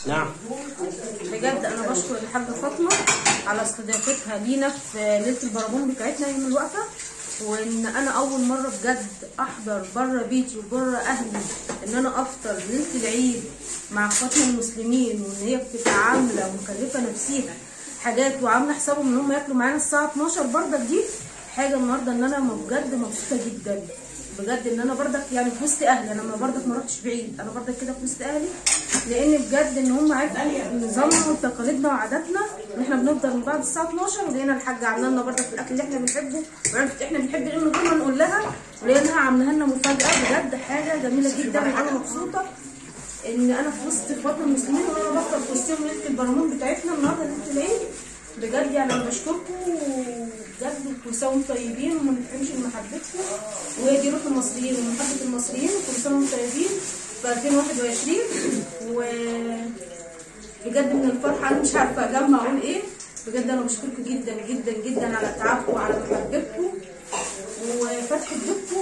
نعم بجد انا بشكر الحاجه فاطمه على استضافتها لينا في ليله البرامون بتاعتنا يوم الوقفه وان انا اول مره بجد احضر بره بيتي وبره اهلي ان انا افطر ليله العيد مع اخواتنا المسلمين وان هي بتبقى عامله ومكلفه نفسيها حاجات وعامله حسابهم ان هم ياكلوا معانا الساعه 12 بردك دي حاجه النهارده ان انا بجد مبسوطه جدا بجد ان انا بردك يعني في وسط اهلي انا ما بردك ما رحتش بعيد انا بردك كده في وسط اهلي لان بجد ان هم عرفوا نظامنا وتقاليدنا وعاداتنا ان احنا بنفضل من بعد الساعه 12 ولقينا الحاجه عامله لنا بردك الاكل اللي احنا بنحبه وعرفت احنا بنحب ايه من غير ما نقول لها ولقيناها عامله لنا مفاجاه بجد حاجه جميله جدا وانا مبسوطه ان انا في وسط اخواتنا المسلمين وانا بفطر في وسطهم ليله البرامون بتاعتنا النهارده ليله العيد بجد يعني انا بشكركم بجد كل سنه وانتم طيبين وما نتحرمش من محبتكم وهي دي روح المصريين ومحبه المصريين وكل سنه وانتم طيبين في 2021 و بجد من الفرحه انا مش عارفه اجمع اقول ايه بجد انا بشكركم جدا جدا جدا على تعبكم وعلى محبتكم وفتح بيتكم